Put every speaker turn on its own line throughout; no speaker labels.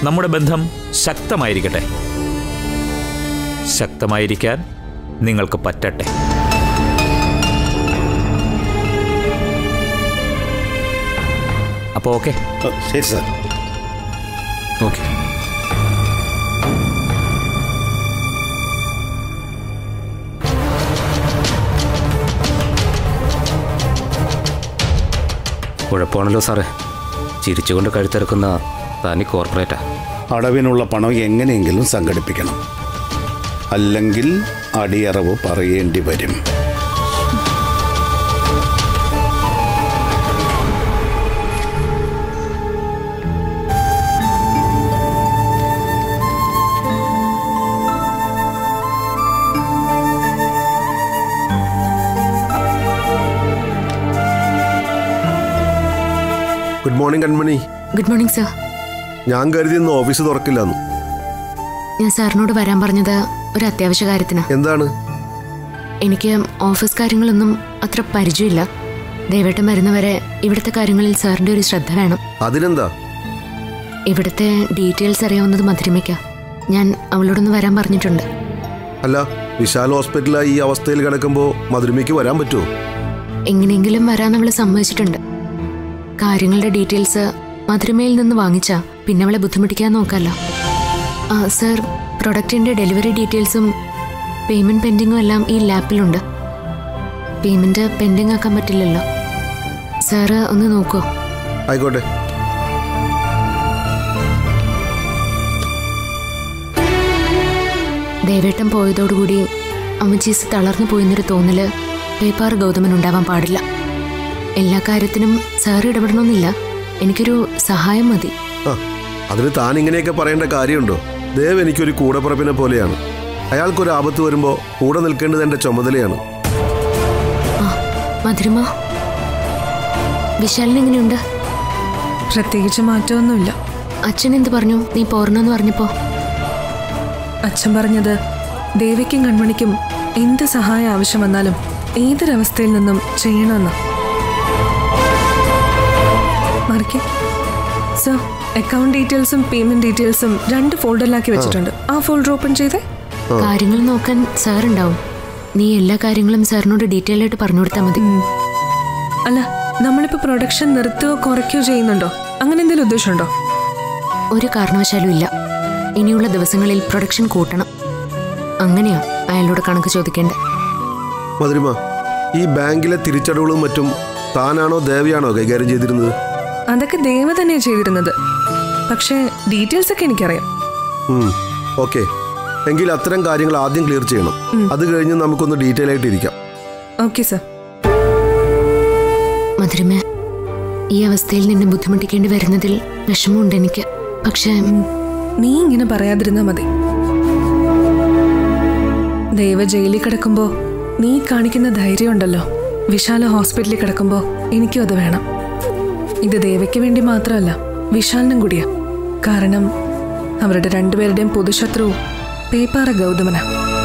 നമ്മുടെ ബന്ധം ശക്തമായിരിക്കട്ടെ ശക്തമായിരിക്കാൻ നിങ്ങൾക്ക് പറ്റട്ടെ അപ്പോൾ ഓക്കെ
ആ, ശരി സാർ
ഓക്കെ
കുഴപ്പമാണല്ലോ സാറേ ചിരിച്ചുകൊണ്ട് കഴുത്തിറക്കുന്ന തനി കോർപ്പറേറ്റാ
അടവിനുള്ള പണം എങ്ങനെയെങ്കിലും സംഘടിപ്പിക്കണം അല്ലെങ്കിൽ അടിയറവ് പറയേണ്ടി വരും
ഗുഡ് മോർണിംഗ് കൺമണി
ഗുഡ് മോർണിംഗ് സർ
ഞാൻ കരുതി ഇന്ന് ഓഫീസ് തുറക്കില്ലെന്ന്
ഞാൻ സാറിനോട് വരാൻ പറഞ്ഞത് ഒരു അത്യാവശ്യ കാര്യത്തിനാ
എന്താണ്
എനിക്ക് ഓഫീസ് കാര്യങ്ങളൊന്നും അത്ര പരിചയമില്ല ദയവേട്ടം വരുന്നവരെ ഇവിടുത്തെ കാര്യങ്ങളിൽ സാറിന്റെ ഒരു ശ്രദ്ധ വേണം
അതിനെന്താ
ഇവിടുത്തെ ഡീറ്റെയിൽസ് അറിയാവുന്നത് മധുരിമയ്ക്ക ഞാൻ അവളോടൊന്ന് വരാൻ പറഞ്ഞിട്ടുണ്ട്
അല്ല വിശാൽ ഹോസ്പിറ്റലായി ഈ അവസ്ഥയിൽ കിടക്കുമ്പോൾ മധുരമയ്ക്ക് വരാൻ പറ്റുമോ
എങ്ങനെയെങ്കിലും വരാൻ അവള് സമ്മതിച്ചിട്ടുണ്ട് കാര്യങ്ങളുടെ ഡീറ്റെയിൽസ് മധുരമയിൽ നിന്ന് വാങ്ങിച്ചാ പിന്നെ അവളെ ബുദ്ധിമുട്ടിക്കാൻ നോക്കാമല്ലോ ആ സർ പ്രൊഡക്റ്റിന്റെ ഡെലിവറി ഡീറ്റെയിൽസും പേയ്മെന്റ് പെൻഡിങ്ങും എല്ലാം ഈ ലാപ്പിലുണ്ട് പേയ്മെന്റ് പെൻഡിങ് ആക്കാൻ പറ്റില്ലല്ലോ സാറ് ഒന്ന് നോക്കൂ
ആയിക്കോട്ടെ
ദേവേട്ടൻ പോയതോടുകൂടി അമ്മച്ചീസ് തളർന്നു പോയെന്നൊരു തോന്നല് പേപ്പാർ ഗൗതമൻ ഉണ്ടാവാൻ പാടില്ല എല്ലാ കാര്യത്തിനും സാർ ഇടപെടണമെന്നില്ല എനിക്കൊരു സഹായം മതി
ആ അതിന് താൻ ഇങ്ങനെയൊക്കെ പറയേണ്ട കാര്യമുണ്ടോ ദേവ് എനിക്കൊരു കൂടപ്പുറപ്പിനെ പോലെയാണ് അയാൾക്കൊരു ആപത്ത് വരുമ്പോൾ കൂടെ നിൽക്കേണ്ടത് എൻ്റെ ചുമതലയാണ്
ആ മധുരിമ വിശാലിന് എങ്ങനെയുണ്ട്
പ്രത്യേകിച്ച് മാറ്റമൊന്നുമില്ല
അച്ഛൻ എന്ത് പറഞ്ഞു നീ പോരണമെന്ന് പറഞ്ഞപ്പോ
അച്ഛൻ പറഞ്ഞത് ദേവിക്കും കൺമണിക്കും എന്ത് സഹായം ആവശ്യം വന്നാലും ഏതൊരവസ്ഥയിൽ നിന്നും ചെയ്യണമെന്ന് മറിക്കേ സർ അക്കൗണ്ട് ഡീറ്റെയിൽസും പേയ്മെന്റ് ഡീറ്റെയിൽസും രണ്ട് ഫോൾഡറിലാക്കി വെച്ചിട്ടുണ്ട് ആ ഫോൾഡർ ഓപ്പൺ ചെയ്തേ
കാര്യങ്ങൾ നോക്കാൻ സാർ ഉണ്ടാവും നീ എല്ലാ കാര്യങ്ങളും സാറിനോട് ഡീറ്റെയിൽ ആയിട്ട് പറഞ്ഞു കൊടുത്താൽ മതി
അല്ല നമ്മളിപ്പോ പ്രൊഡക്ഷൻ നിർത്തുകയോ കുറയ്ക്കുകയോ ചെയ്യുന്നുണ്ടോ അങ്ങനെ എന്തെങ്കിലും ഉദ്ദേശമുണ്ടോ
ഒരു കാരണവശാലും ഇല്ല ഇനിയുള്ള ദിവസങ്ങളിൽ പ്രൊഡക്ഷൻ കൂട്ടണം അങ്ങനെയാ അയാളോട് കണക്ക് ചോദിക്കേണ്ടത്
മധുരിമ ഈ ബാങ്കിലെ തിരിച്ചടവുകളും മറ്റും താനാണോ ദേവിയാണോ കൈകാര്യം ചെയ്തിരുന്നത്
അതൊക്കെ ദേവ തന്നെയാണ് ചെയ്തിരുന്നത് പക്ഷേ ഡീറ്റെയിൽസ് ഒക്കെ എനിക്കറിയാം
ഓക്കെ എങ്കിൽ അത്തരം കാര്യങ്ങൾ ആദ്യം ക്ലിയർ ചെയ്യണം അത് കഴിഞ്ഞ് നമുക്കൊന്ന് ഡീറ്റെയിൽ ആയിട്ട് ഇരിക്കാം
ഓക്കെ സർ
മധുരമ ഈ അവസ്ഥയിൽ നിന്നെ ബുദ്ധിമുട്ടിക്കേണ്ടി വരുന്നതിൽ വിഷമമുണ്ട് എനിക്ക് പക്ഷേ
നീ ഇങ്ങനെ പറയാതിരുന്നാ മതി ദൈവ ജയിലിൽ കിടക്കുമ്പോ നീ കാണിക്കുന്ന ധൈര്യം ഉണ്ടല്ലോ വിശാല ഹോസ്പിറ്റലിൽ കിടക്കുമ്പോ എനിക്കും അത് വേണം ഇത് ദേവയ്ക്ക് വേണ്ടി മാത്രമല്ല വിശാലിനും കൂടിയാ കാരണം അവരുടെ രണ്ടുപേരുടെയും പൊതുശത്രു പേപ്പാറ ഗൗതമന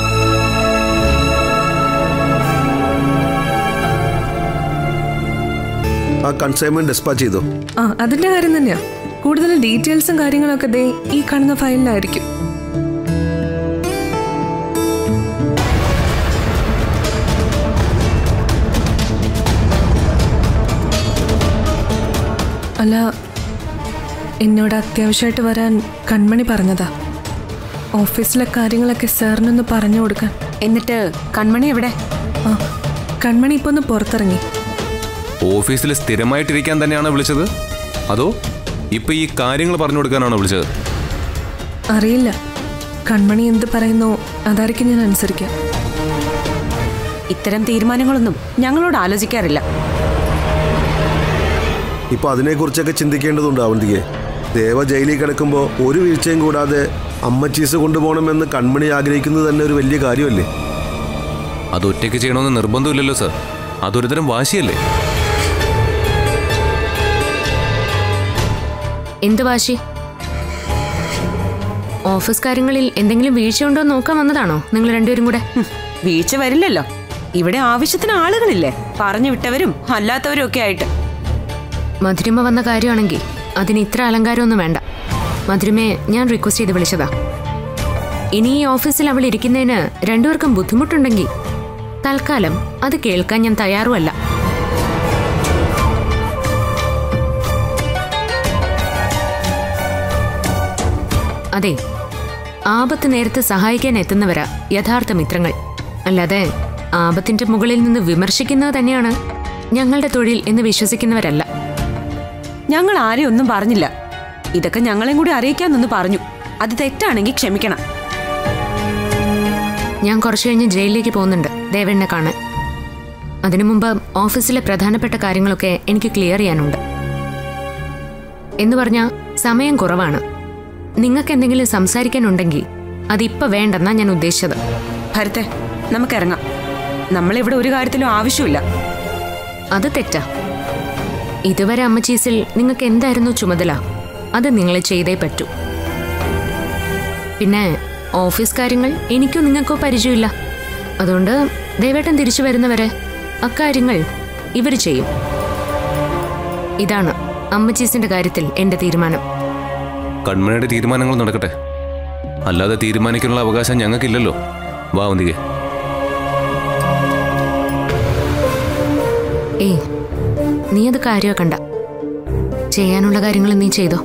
ആ കൺസൈൻമെന്റ് ഡിസ്പാച്ച് ചെയ്തോ
ആ അതിന്റെ കാര്യം തന്നെയാ കൂടുതൽ ഡീറ്റെയിൽസും കാര്യങ്ങളൊക്കെ ദേ ഈ കാണുന്ന ഫയലിലായിരിക്കും അല്ല എന്നോട് അത്യാവശ്യമായിട്ട് വരാൻ കൺമണി പറഞ്ഞതാ ഓഫീസിലെ കാര്യങ്ങളൊക്കെ സാറിനൊന്ന് പറഞ്ഞു കൊടുക്കാൻ
എന്നിട്ട് കൺമണി എവിടെ
ആ കൺമണി ഇപ്പൊ ഒന്ന് പുറത്തിറങ്ങി
ഓഫീസിൽ സ്ഥിരമായിട്ടിരിക്കാൻ തന്നെയാണോ വിളിച്ചത് അതോ ഇപ്പൊ ഈ കാര്യങ്ങൾ പറഞ്ഞു കൊടുക്കാനാണോ വിളിച്ചത്
അറിയില്ല കൺമണി എന്ത് പറയുന്നോ അതായിരിക്കും ഞാൻ അനുസരിക്കാം
ഇത്തരം തീരുമാനങ്ങളൊന്നും ഞങ്ങളോട് ആലോചിക്കാറില്ല
ഇപ്പൊ അതിനെക്കുറിച്ചൊക്കെ ചിന്തിക്കേണ്ടതുണ്ട് അവന്തികെ ദേവ ജയിലിൽ കിടക്കുമ്പോൾ ഒരു വീഴ്ചയും കൂടാതെ അമ്മച്ചീസ് കൊണ്ടുപോകണമെന്ന് കൺമണി ആഗ്രഹിക്കുന്നത് തന്നെ ഒരു വലിയ കാര്യമല്ലേ
അത് ഒറ്റയ്ക്ക് ചെയ്യണമെന്ന് നിർബന്ധമില്ലല്ലോ സർ അതൊരു തരം വാശിയല്ലേ
എന്ത് വാശി ഓഫീസ് കാര്യങ്ങളിൽ എന്തെങ്കിലും വീഴ്ചയുണ്ടോ എന്ന് നോക്കാൻ വന്നതാണോ നിങ്ങൾ രണ്ടുപേരും കൂടെ
ഹും, വീഴ്ച വരില്ലല്ലോ ഇവിടെ ആവശ്യത്തിന് ആളുകളില്ലേ പറഞ്ഞു വിട്ടവരും അല്ലാത്തവരും ഒക്കെ ആയിട്ട്
മധുരിമ വന്ന കാര്യമാണെങ്കിൽ അതിന് ഇത്ര അലങ്കാരമൊന്നും വേണ്ട മധുരമേ ഞാൻ റിക്വസ്റ്റ് ചെയ്ത് വിളിച്ചതാ ഇനി ഈ ഓഫീസിൽ അവൾ ഇരിക്കുന്നതിന് രണ്ടുപേർക്കും ബുദ്ധിമുട്ടുണ്ടെങ്കിൽ തൽക്കാലം അത് കേൾക്കാൻ ഞാൻ തയ്യാറുമല്ല അതെ ആപത്ത് നേരത്ത് സഹായിക്കാൻ എത്തുന്നവരാ യഥാർത്ഥ മിത്രങ്ങൾ അല്ലാതെ ആപത്തിന്റെ മുകളിൽ നിന്ന് വിമർശിക്കുന്നത് തന്നെയാണ് ഞങ്ങളുടെ തൊഴിൽ എന്ന് വിശ്വസിക്കുന്നവരല്ല
ഞങ്ങൾ ആരെയും ഒന്നും പറഞ്ഞില്ല ഇതൊക്കെ ഞങ്ങളെയും കൂടി അറിയിക്കാന്നൊന്ന് പറഞ്ഞു അത് തെറ്റാണെങ്കിൽ ക്ഷമിക്കണം
ഞാൻ കുറച്ചു കഴിഞ്ഞ് ജയിലിലേക്ക് പോകുന്നുണ്ട് ദേവണ്ണെ കാണാൻ അതിനു മുമ്പ് ഓഫീസിലെ പ്രധാനപ്പെട്ട കാര്യങ്ങളൊക്കെ എനിക്ക് ക്ലിയർ ചെയ്യാനുണ്ട് എന്ന് പറഞ്ഞാൽ സമയം കുറവാണ് നിങ്ങൾക്ക് എന്തെങ്കിലും സംസാരിക്കാനുണ്ടെങ്കിൽ അതിപ്പോ വേണ്ടെന്നാ ഞാൻ ഉദ്ദേശിച്ചത്
ഭരത്തെ നമുക്കിറങ്ങാം നമ്മളിവിടെ ഒരു കാര്യത്തിലും ആവശ്യമില്ല
അത് തെറ്റാ ഇതുവരെ അമ്മച്ചീസിൽ നിങ്ങൾക്ക് എന്തായിരുന്നു ചുമതല അത് നിങ്ങൾ ചെയ്തേ പറ്റൂ പിന്നെ ഓഫീസ് കാര്യങ്ങൾ എനിക്കോ നിങ്ങൾക്കോ പരിചയമില്ല അതുകൊണ്ട് ദേവേട്ടൻ തിരിച്ചു വരുന്നവരെ അക്കാര്യങ്ങൾ ഇവർ ചെയ്യും ഇതാണ് അമ്മച്ചീസിന്റെ കാര്യത്തിൽ എന്റെ തീരുമാനം
കൺമണിയുടെ തീരുമാനങ്ങൾ നടക്കട്ടെ അല്ലാതെ തീരുമാനിക്കാനുള്ള അവകാശം ഞങ്ങൾക്കില്ലല്ലോ വാ ഒന്നികെ
ഏയ് നീ അത് കാര്യമാക്കണ്ട ചെയ്യാനുള്ള കാര്യങ്ങൾ നീ ചെയ്തോ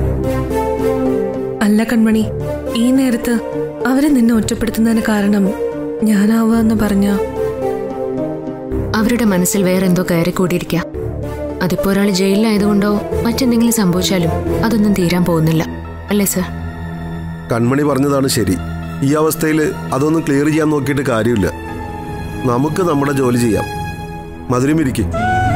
അല്ല കൺമണി ഈ നേരത്ത് അവരെ നിന്നെ ഒറ്റപ്പെടുത്തുന്നതിന് കാരണം ഞാനാവുക എന്ന് പറഞ്ഞ
അവരുടെ മനസ്സിൽ വേറെ എന്തോ കയറിക്കൂടിയിരിക്കുക അതിപ്പോ ഒരാൾ ജയിലിലായതുകൊണ്ടോ മറ്റെന്തെങ്കിലും സംഭവിച്ചാലും അതൊന്നും തീരാൻ പോകുന്നില്ല അല്ലേ സർ
കൺമണി പറഞ്ഞതാണ് ശരി ഈ അവസ്ഥയിൽ അതൊന്നും ക്ലിയർ ചെയ്യാൻ നോക്കിയിട്ട് കാര്യമില്ല നമുക്ക് നമ്മുടെ ജോലി ചെയ്യാം മധുരം ഇരിക്കും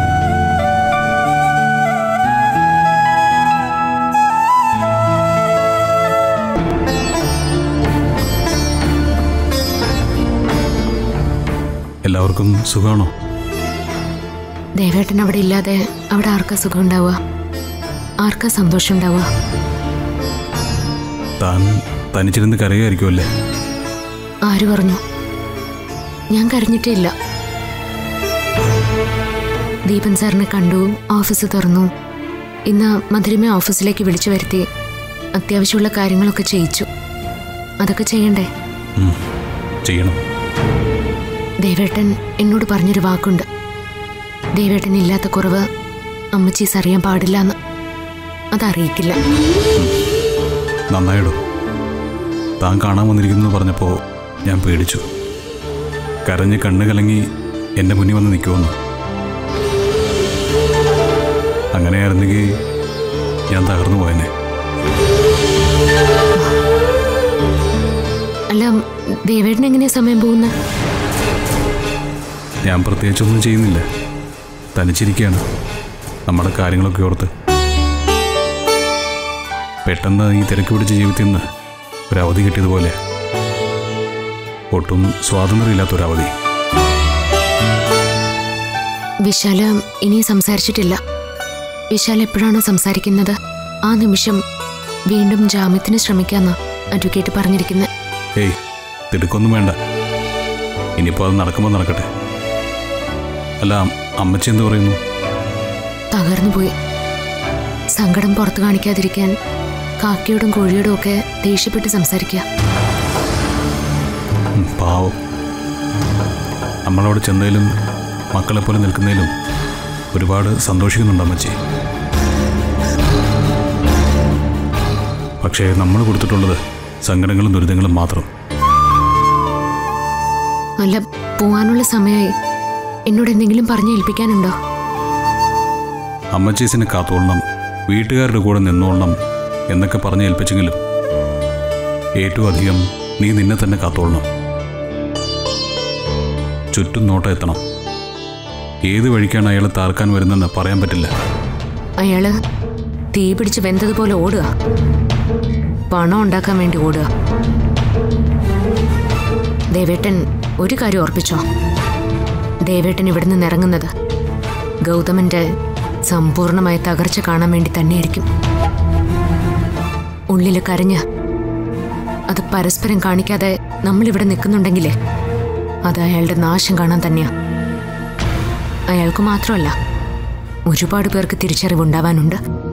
എല്ലാവർക്കും സുഖമാണോ
ദേവേട്ടൻ അവിടെ ഇല്ലാതെ അവിടെ ആർക്കാ സുഖം ഉണ്ടാവുക ആർക്കാ സന്തോഷം ഉണ്ടാവുക
താൻ തനിച്ചിരുന്ന് കരയായിരിക്കുമല്ലേ
ആര് പറഞ്ഞു ഞാൻ കരഞ്ഞിട്ടേ ഇല്ല ദീപൻ സാറിനെ കണ്ടു ഓഫീസ് തുറന്നു ഇന്ന് മധുരമെ ഓഫീസിലേക്ക് വിളിച്ചു വരുത്തി അത്യാവശ്യമുള്ള കാര്യങ്ങളൊക്കെ ചെയ്യിച്ചു അതൊക്കെ ചെയ്യണ്ടേ
ഉം, ചെയ്യണം
ദേവേട്ടൻ എന്നോട് പറഞ്ഞൊരു വാക്കുണ്ട് ദേവേട്ടൻ ഇല്ലാത്ത കുറവ് അമ്മച്ചീസ് അറിയാൻ പാടില്ല എന്ന് അതറിയിക്കില്ല
നന്നായിടോ താൻ കാണാൻ വന്നിരിക്കുന്നു പറഞ്ഞപ്പോൾ ഞാൻ പേടിച്ചു കരഞ്ഞ് കണ്ണ് കലങ്ങി എൻ്റെ മുന്നിൽ വന്ന് നിൽക്കുമെന്ന് അങ്ങനെയായിരുന്നെങ്കിൽ ഞാൻ തകർന്നു പോയനെ
അല്ല ദേവേട്ടൻ എങ്ങനെയാ സമയം പോകുന്നത്
ഞാൻ പ്രത്യേകിച്ചൊന്നും ചെയ്യുന്നില്ല തനിച്ചിരിക്കുകയാണ് നമ്മുടെ കാര്യങ്ങളൊക്കെ ഓർത്ത് പെട്ടെന്ന് ഈ തിരക്ക് പിടിച്ച ജീവിതത്തിൽ നിന്ന് ഒരു അവധി കിട്ടിയതുപോലെ ഒട്ടും സ്വാതന്ത്ര്യമില്ലാത്തൊരവധി
വിശാല ഇനി സംസാരിച്ചിട്ടില്ല വിശാൽ എപ്പോഴാണോ സംസാരിക്കുന്നത് ആ നിമിഷം വീണ്ടും ജാമ്യത്തിന് ശ്രമിക്കാന്ന് അഡ്വക്കേറ്റ് പറഞ്ഞിരിക്കുന്നത്
ഏയ് തിടുക്കൊന്നും വേണ്ട ഇനിയിപ്പോൾ അത് നടക്കുമ്പോൾ നടക്കട്ടെ അല്ല അമ്മച്ചി എന്ത് പറയുന്നു
തകർന്നു പോയി സങ്കടം പുറത്തു കാണിക്കാതിരിക്കാൻ കാക്കയോടും കോഴിയോടും ഒക്കെ ദേഷ്യപ്പെട്ട് സംസാരിക്കുക
ഉം, പാവം നമ്മളവിടെ ചെന്നതിലും മക്കളെപ്പോലെ നിൽക്കുന്നതിലും ഒരുപാട് സന്തോഷിക്കുന്നുണ്ട് അമ്മച്ചി പക്ഷേ നമ്മൾ കൊടുത്തിട്ടുള്ളത് സങ്കടങ്ങളും ദുരിതങ്ങളും മാത്രം
അല്ല പോവാനുള്ള സമയമായി എന്നോട് എന്തെങ്കിലും പറഞ്ഞു ഏൽപ്പിക്കാനുണ്ടോ
അമ്മച്ചീസിനെ കാത്തോളണം വീട്ടുകാരുടെ കൂടെ നിന്നോളണം എന്നൊക്കെ പറഞ്ഞ് ഏൽപ്പിച്ചെങ്കിലും ഏറ്റവും അധികം നീ നിന്നെ തന്നെ കാത്തോളണം ചുറ്റും നോട്ടം എത്തണം ഏത് വഴിക്കാണ് അയാൾ താർക്കാൻ വരുന്നതെന്ന് പറയാൻ പറ്റില്ല
അയാള് തീ പിടിച്ച് വെന്തതുപോലെ ഓടുക പണം ഉണ്ടാക്കാൻ വേണ്ടി ഓടുക ദേവേട്ടൻ ഒരു കാര്യം ഓർപ്പിച്ചോ ദേവേട്ടൻ ഇവിടെ നിന്ന് ഇറങ്ങുന്നത് ഗൗതമന്റെ സമ്പൂർണമായ തകർച്ച കാണാൻ വേണ്ടി തന്നെയായിരിക്കും ഉള്ളിൽ കരഞ്ഞ് അത് പരസ്പരം കാണിക്കാതെ നമ്മളിവിടെ നിൽക്കുന്നുണ്ടെങ്കിലേ അത് അയാളുടെ നാശം കാണാൻ തന്നെയാ അയാൾക്ക് മാത്രമല്ല ഒരുപാട് പേർക്ക് തിരിച്ചറിവുണ്ടാവാനുണ്ട്